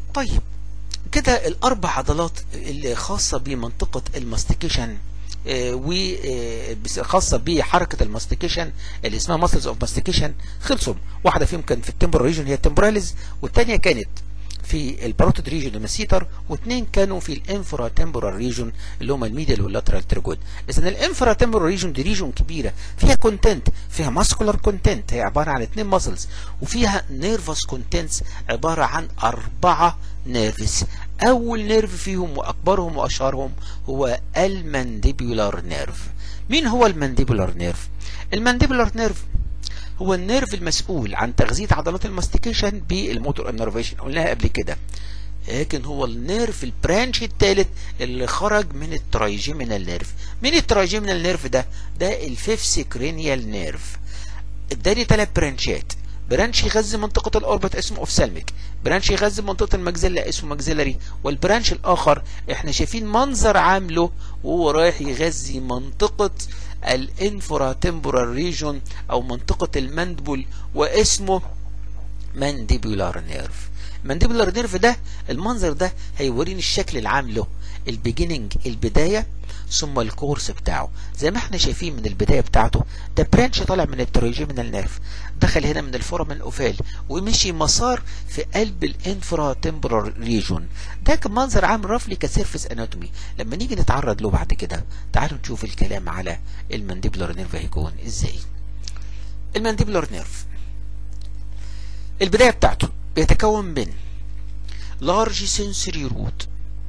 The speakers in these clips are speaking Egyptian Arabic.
طيب كده الاربع عضلات اللي خاصه بمنطقه الماستيكيشن وخاصه بحركه الماستيكيشن اللي اسمها ماسلز اوف ماستيكيشن خلصوا واحده فيهم كانت في التمبرال ريجن هي التمبراليز والثانيه كانت في الباروتيد ريجن المسيتر واثنين كانوا في الانفرا تمبرال ريجن اللي هم الميديال واللاترال تريجود اذا الانفرا تمبرال ريجن دي ريجن كبيره فيها كونتنت فيها ماسكولار كونتنت هي عباره عن اثنين ماسلز وفيها نيرفس كونتنتس عباره عن اربعه نيرفس اول نيرف فيهم واكبرهم واشهرهم هو المانديبولار نيرف مين هو المانديبولار نيرف المانديبولار نيرف هو النيرف المسؤول عن تغذية عضلات الماستيكيشن بالموتور انرفيشن قلناها قبل كده لكن هو النيرف البرانش الثالث اللي خرج من الترايجيمينال نيرف مين الترايجيمينال نيرف ده ده الفيفس كرينيال نيرف اداني ثلاث برانشات برانش يغذي منطقة الأوربت اسمه اوفسالميك برانش يغذي منطقة المجزلة اسمه مجزلري والبرانش الآخر احنا شايفين منظر عامله وهو رايح يغذي منطقة الانفرا تمبورال ريجون او منطقة المندبل واسمه مانديبولار نيرف المانديبولار نيرف ده المنظر ده هيوريني الشكل العام له البيجيننج البداية ثم الكورس بتاعه زي ما احنا شايفين من البداية بتاعته ده برانش طالع من التروجيمينال نيرف دخل هنا من الفورامين اوفال ومشي مسار في قلب الانفرا تمبرال ريجون ده كان منظر عام رفلي كسيرفس اناتومي لما نيجي نتعرض له بعد كده تعالوا نشوف الكلام على المانديبولار نيرف هيكون ازاي المانديبولار نيرف البداية بتاعته بيتكون من لارج سنسوري روت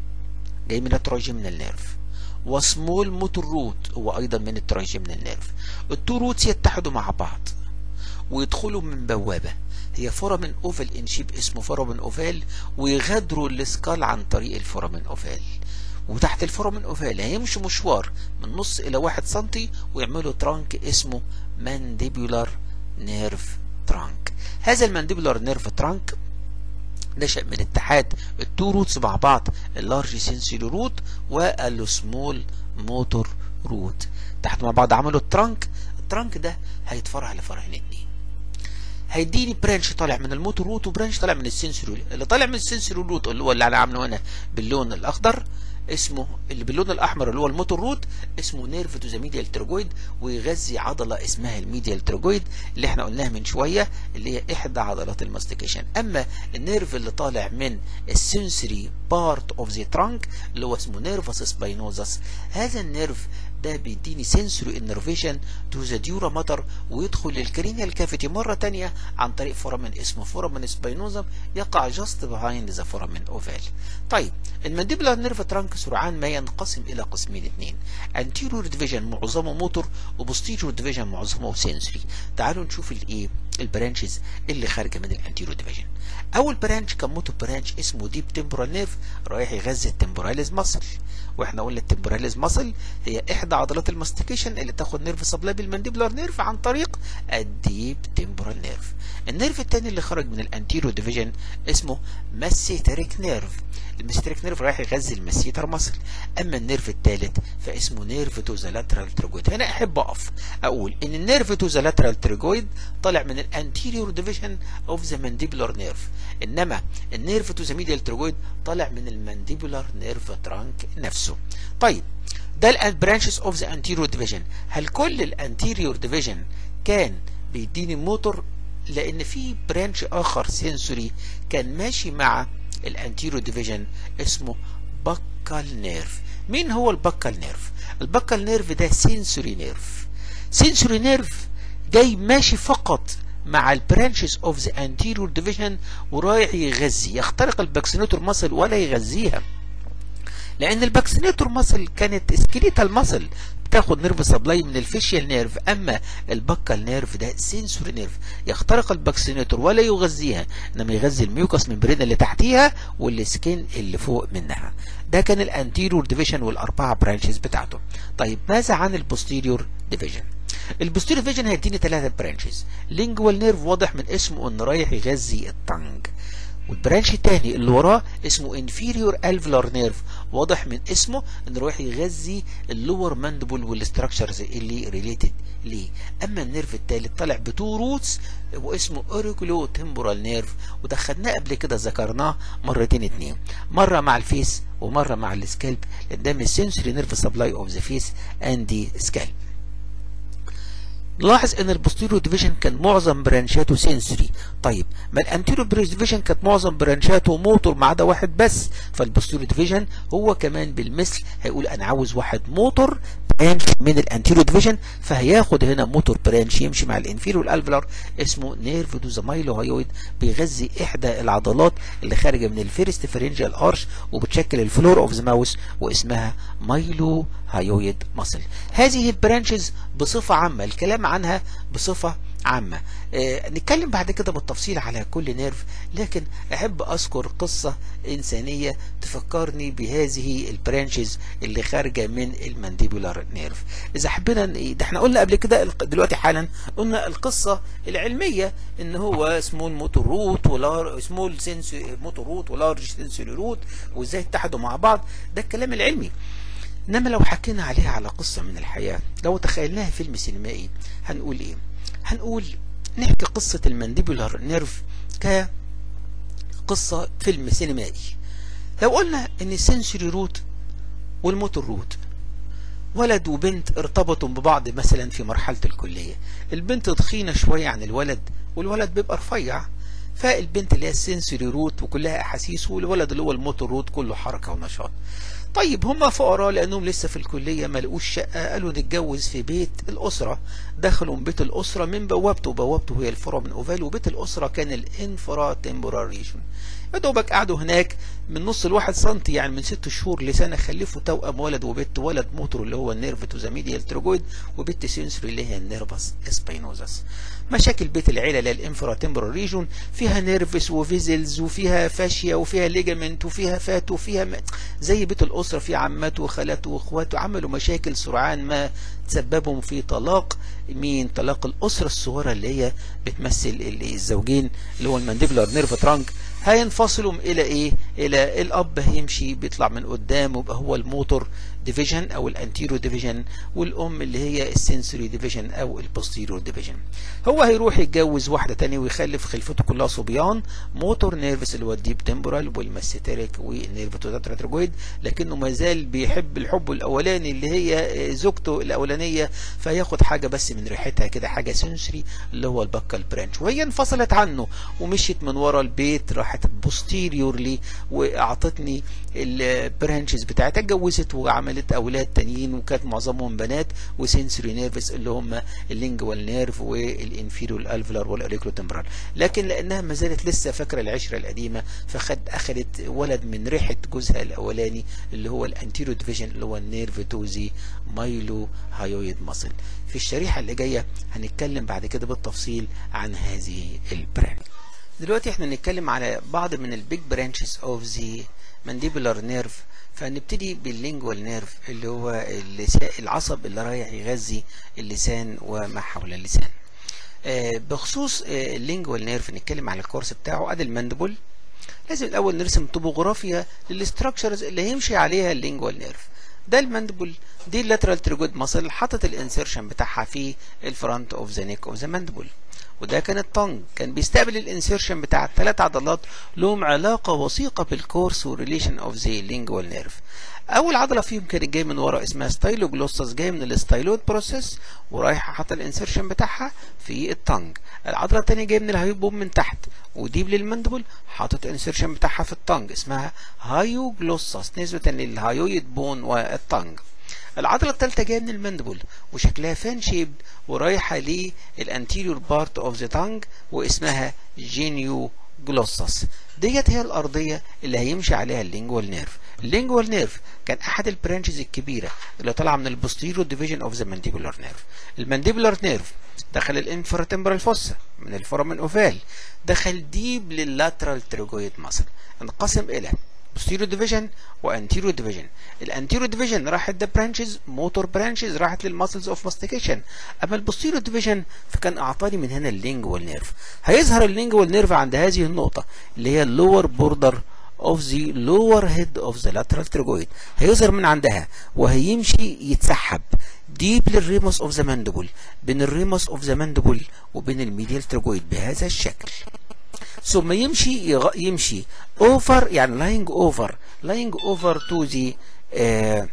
جاي من الترايجيمينال نيرف وسمول موتور روت هو ايضا من الترايجيمينال نيرف التو روتس يتحدوا مع بعض ويدخلوا من بوابة هي فورامين اوفال ان شيب اسمه فورامين اوفال ويغادروا السكال عن طريق الفورامين اوفال وتحت الفورامين اوفال هيمشوا مشوار من نص الى واحد سنتي ويعملوا ترانك اسمه مانديبولار نيرف ترانك هذا المانديبولار نيرف ترانك نشأ من اتحاد التو روتس مع بعض اللارج سنسوري روت والسمول موتور روت تحت مع بعض عملوا الترانك الترانك ده هيتفرع لفرعين اتنين هيديني برانش طالع من الموتور روت وبرانش طالع من السنسوري اللي طالع من السنسوري روت اللي هو اللي انا عامله هنا باللون الاخضر اسمه اللي باللون الاحمر اللي هو الموتور روت اسمه نيرف تو ذا ميديال تروجويد ويغذي عضله اسمها الميديال تروجويد اللي احنا قلناها من شويه اللي هي احدى عضلات الماستيكيشن اما النيرف اللي طالع من السنسوري بارت اوف ذا ترانك اللي هو اسمه نيرفس سباينوزس هذا النيرف ده بيديني سنسوري انرفيشن تو ذا ديورا ماتر ويدخل للكرينيال كافيتي مره تانية عن طريق فورامين اسمه فورامين سباينوزم يقع جاست بيهايند ذا فورامين اوفال طيب المانديبولار نيرف ترانك سرعان ما ينقسم الى قسمين اثنين انتيريور ديفيجن معظمه موتور وبوستيريور ديفيجن معظمه سنسوري تعالوا نشوف الايه البرانشز اللي خارجه من الانتيريور ديفيجن اول برانش كان موتور برانش اسمه ديب تمبورال نيرف رايح يغذي التمبوراليز ماسل واحنا قلنا التمبوراليز ماسل هي احدى عضلات الماستيكيشن اللي تاخد نيرف سبلاي بالمانديبولار نيرف عن طريق الديب تمبورال نيرف النيرف الثاني اللي خرج من الانتيريور ديفيجن اسمه ماسيتريك نيرف الماسيتريك نيرف رايح يغذي الماسيتر ماسل اما النيرف الثالث فاسمه نيرف تو ذا لاترال تريجويد هنا احب اقف اقول ان النيرف تو ذا لاترال تريجويد طالع من الانتيريور ديفيجن اوف ذا مانديبولار نيرف انما النيرف تو ذا ميديال تريجويد طالع من المانديبولار نيرف ترانك نفسه طيب ده البرانشز اوف ذا انتيريور ديفيجن هل كل الانتيريور ديفيجن كان بيديني موتور لان في برانش اخر سنسوري كان ماشي مع الانتيريور ديفيجن اسمه بكال نيرف مين هو البكال نيرف البكال نيرف ده سنسوري نيرف سنسوري نيرف جاي ماشي فقط مع البرانشز اوف ذا انتيريور ديفيجن ورايح يغذي يخترق الباكسينيتور ماسل ولا يغذيها لان الباكسينيتور ماسل كانت سكريتال ماسل بتاخد نيرف سبلاي من الفيشيال نيرف اما البكال نيرف ده سنسوري نيرف يخترق الباكسينيتور ولا يغذيها انما يغذي الميوكس ممبرين اللي تحتيها والسكين اللي فوق منها ده كان الانتيريور ديفيجن والاربعه برانشز بتاعته طيب ماذا عن البوستيريور ديفيجن البوستيريور ديفيجن هيديني ثلاثه برانشز لينجوال نيرف واضح من اسمه انه رايح يغذي التنج والبرانش الثاني اللي وراه اسمه inferior alveolar nerve واضح من اسمه انه رايح يغذي اللور ماندبل والاستراكشرز اللي ريليتد ليه اما النيرف الثالث طلع بتو روتس واسمه اوريكولو تمبورال نيرف ودخلناه قبل كده ذكرناه مرتين اتنين مره مع الفيس ومره مع السكالب لان ده من السنسوري نيرف سبلاي اوف ذا فيس اند سكالب نلاحظ ان البوستيريو ديفيجن كان معظم برانشاته سنسوري طيب ما الانتيريو ديفيجن كانت معظم برانشاته موتور ما عدا واحد بس فالبوستيريو ديفيجن هو كمان بالمثل هيقول انا عاوز واحد موتور برانش من الانتيريو ديفيجن فهياخد هنا موتور برانش يمشي مع الانفيريو الالفلر اسمه نيرف دوزامايلو هايويد بيغذي احدى العضلات اللي خارجه من الفيرست فرنجال ارش وبتشكل الفلور اوف ذا ماوس واسمها مايلو هايويد ماسل هذه البرانشز بصفه عامه الكلام عنها بصفه عامة آه نتكلم بعد كده بالتفصيل على كل نيرف لكن أحب أذكر قصة إنسانية تفكرني بهذه البرانشز اللي خارجة من المانديبولار نيرف إذا حبينا ده احنا قلنا قبل كده دلوقتي حالا قلنا القصة العلمية إن هو سمول موتور روت ولار سمول سنسو موتور روت ولارج سنسوري روت وإزاي اتحدوا مع بعض ده الكلام العلمي إنما لو حكينا عليها على قصة من الحياة لو تخيلناها فيلم سينمائي هنقول إيه هنقول نحكي قصة المانديبولار نيرف كقصة فيلم سينمائي لو قلنا ان السنسوري روت والموتور روت ولد وبنت ارتبطوا ببعض مثلا في مرحلة الكلية البنت تخينة شوية عن الولد والولد بيبقى رفيع فالبنت اللي هي السنسوري روت وكلها احاسيس والولد اللي هو الموتور روت كله حركة ونشاط طيب هم فقراء لانهم لسه في الكليه ما لقوش شقه قالوا نتجوز في بيت الاسره دخلوا من بيت الاسره من بوابته بوابته هي الفورامين اوفال وبيت الاسره كان الانفرا تمبورال ريجون يا دوبك قعدوا هناك من نص الواحد سنتي يعني من ست شهور لسنه خلفوا توأم ولد وبنت ولد موتور اللي هو النيرف توزاميديال تروجويد وبنت سنسوري اللي هي النيرفس اسبينوزاس مشاكل بيت العيله اللي الانفرا تمبورال ريجون فيها نيرفس وفيزلز وفيها فاشيا وفيها ليجامنت وفيها فات وفيها م... زي بيت الاسره في عماته وخالاته واخواته عملوا مشاكل سرعان ما تسببهم في طلاق مين طلاق الاسره الصغيره اللي هي بتمثل الزوجين اللي هو المانديبولار نيرف ترانك هينفصلوا الى ايه الى الاب هيمشي بيطلع من قدام ويبقى هو الموتور ديفيجن او الانتيرو ديفيجن والام اللي هي السنسوري ديفيجن او البوستيريور ديفيجن هو هيروح يتجوز واحده تانية ويخلف خلفته كلها صبيان موتور نيرفس اللي هو الديب تمبورال والماستيريك والنيرف تروجويد لكنه ما زال بيحب الحب الاولاني اللي هي زوجته الاولانيه فياخد حاجه بس من ريحتها كده حاجه سنسوري اللي هو البكال برانش وهي انفصلت عنه ومشيت من ورا البيت راحت بوستيريورلي واعطتني البرانشز بتاعتها اتجوزت وعملت اولاد تانيين وكانت معظمهم بنات وسنسوري نيرفس اللي هم اللينجوال نيرف والانفيريو الالفلر والاوريكولو تمبرال لكن لانها ما زالت لسه فاكره العشره القديمه فخد اخذت ولد من ريحه جوزها الاولاني اللي هو الانتيريو ديفيجن اللي هو النيرف توزي مايلو هايويد ماسل في الشريحه اللي جايه هنتكلم بعد كده بالتفصيل عن هذه البرانش دلوقتي احنا نتكلم على بعض من البيج برانشز اوف ذا مانديبولار نيرف فنبتدي باللينجوال نيرف اللي هو العصب اللي رايح يغذي اللسان وما حول اللسان آه بخصوص آه اللينجوال نيرف نتكلم على الكورس بتاعه ادي الماندبل لازم الاول نرسم توبوغرافيا للاستراكشرز اللي هيمشي عليها اللينجوال نيرف ده الماندبل دي اللاترال تريجود ماسل حاطط الانسيرشن بتاعها في الفرونت اوف ذا نيك اوف ذا ماندبل وده كان الطنج كان بيستقبل الانسيرشن بتاع الثلاث عضلات لهم علاقة وثيقة بالكورس وريليشن اوف ذا لينجوال نيرف اول عضلة فيهم كانت جاية من ورا اسمها ستايلوجلوسس جاية من الستايلود بروسيس ورايحة حاطة الانسيرشن بتاعها في الطنج العضلة الثانية جاية من الهايوبوم من تحت وديب للمندبل حاطط الانسيرشن بتاعها في الطنج اسمها هايوجلوسس نسبة للهايويد بون والطنج العضلة الثالثة جاية من المندبل وشكلها فان شيبد ورايحة للانتيريور بارت اوف ذا تانج واسمها جينيو جلوسس ديت هي الأرضية اللي هيمشي عليها اللينجوال نيرف اللينجوال نيرف كان أحد البرانشز الكبيرة اللي طالعة من البوستيريور ديفيجن اوف ذا مانديبولار نيرف المانديبولار نيرف دخل الانفراتمبرال فوسا من الفورامين اوفال دخل ديب لللاترال تروجويد ماسل انقسم إلى posterior division وانتيريور division الانتيريور division راحت ده برانشز موتور برانشز راحت للماسلز اوف ماستيكيشن اما البوستيريور division فكان اعطاني من هنا اللينجوال نيرف هيظهر اللينجوال نيرف عند هذه النقطه اللي هي اللور بوردر of the lower head of the lateral pterygoid هيظهر من عندها وهيمشي يتسحب deep للريموس of the mandible بين الريموس of the mandible وبين الميديال pterygoid بهذا الشكل ثم يمشي يغ... يمشي over يعني lying over lying over to the uh,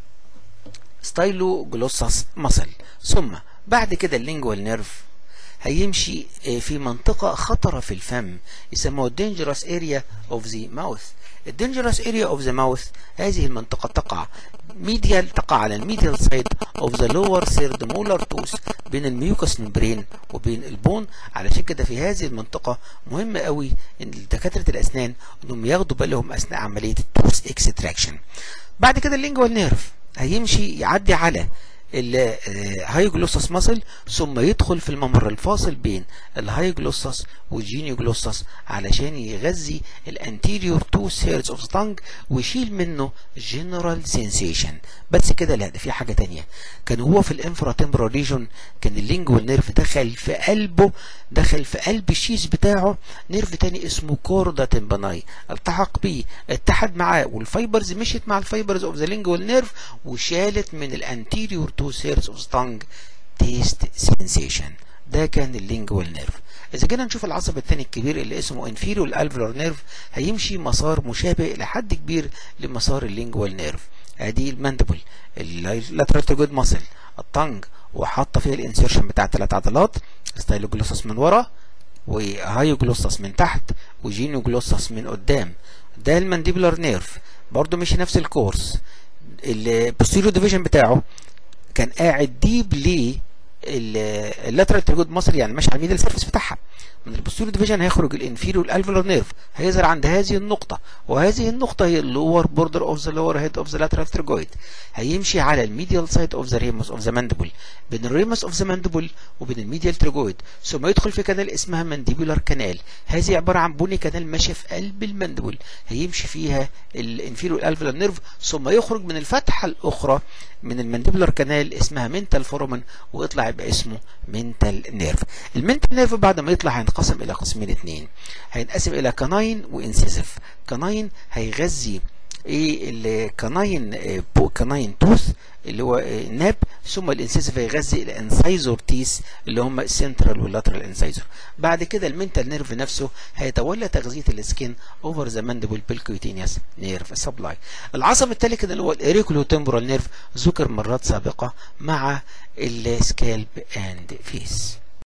styloglossus muscle ثم بعد كده اللينجوال نيرف هيمشي في منطقة خطرة في الفم يسموها dangerous area of the mouth الدينجرس area of the mouth هذه المنطقة تقع ميديال تقع على الميديال سايد of the lower third molar tooth بين الميوكس ممبرين وبين البون علشان كده في هذه المنطقة مهم قوي ان دكاترة الاسنان انهم ياخدوا بالهم اثناء عملية التوث اكستراكشن بعد كده اللينجوال نيرف هيمشي يعدي على الهايجلوسس ماسل ثم يدخل في الممر الفاصل بين الهايجلوسس والجينيوجلوسس علشان يغذي الانتيريور تو سيرز اوف تانج ويشيل منه جنرال سensation بس كده لا ده في حاجه تانية كان هو في الانفرا تمبرال ريجون كان اللينجوال نيرف دخل في قلبه دخل في قلب الشيز بتاعه نيرف تاني اسمه كوردا تمباناي التحق بيه اتحد معاه والفايبرز مشيت مع الفايبرز اوف ذا لينجوال نيرف وشالت من الانتيريور تو سيرز اوف تانج تيست سensation ده كان اللينجوال نيرف اذا جينا نشوف العصب الثاني الكبير اللي اسمه انفيريور الالفولار نيرف هيمشي مسار مشابه لحد كبير لمسار اللينجوال نيرف ادي الماندبل اللاترال ترجود ماسل الطنج وحاطه فيها الانسيرشن بتاع ثلاث عضلات ستايلوجلوسس من ورا وهايوجلوسس من تحت وجينيوجلوسس من قدام ده المانديبولار نيرف برضو مشي نفس الكورس البوستيريو ديفيجن بتاعه كان قاعد ديب ليه اللاترال ترجود مصر يعني ماشي على الميدل سيرفيس بتاعها من البوستيريو ديفيجن هيخرج الانفيريور الالفولار نيرف هيظهر عند هذه النقطه وهذه النقطه هي اللور بوردر اوف ذا لور هيد اوف ذا لاترال ترجويد هيمشي على الميديال سايد اوف ذا ريموس اوف ذا ماندبل بين الريموس اوف ذا ماندبل وبين الميديال ترجويد ثم يدخل في كانال اسمها مانديبولار كانال هذه عباره عن بني كانال ماشيه في قلب الماندبل هيمشي فيها الانفيريور الالفولار نيرف ثم يخرج من الفتحه الاخرى من المانديبولار كانال اسمها منتال فورمن ويطلع يبقى اسمه منتال نيرف المنتال نيرف بعد ما يطلع هينقسم الى قسمين اثنين هينقسم الى كناين وانسيسيف كناين هيغذي ايه الكناين كناين توث اللي هو ناب ثم الانسيسيف هيغذي الانسايزور تيس اللي هم السنترال واللاترال انسايزور بعد كده المنتال نيرف نفسه هيتولى تغذيه السكين اوفر ذا ماندبل بالكويتينيوس نيرف سبلاي العصب الثالث اللي هو الاريكولو تمبورال نيرف ذكر مرات سابقه مع السكالب اند فيس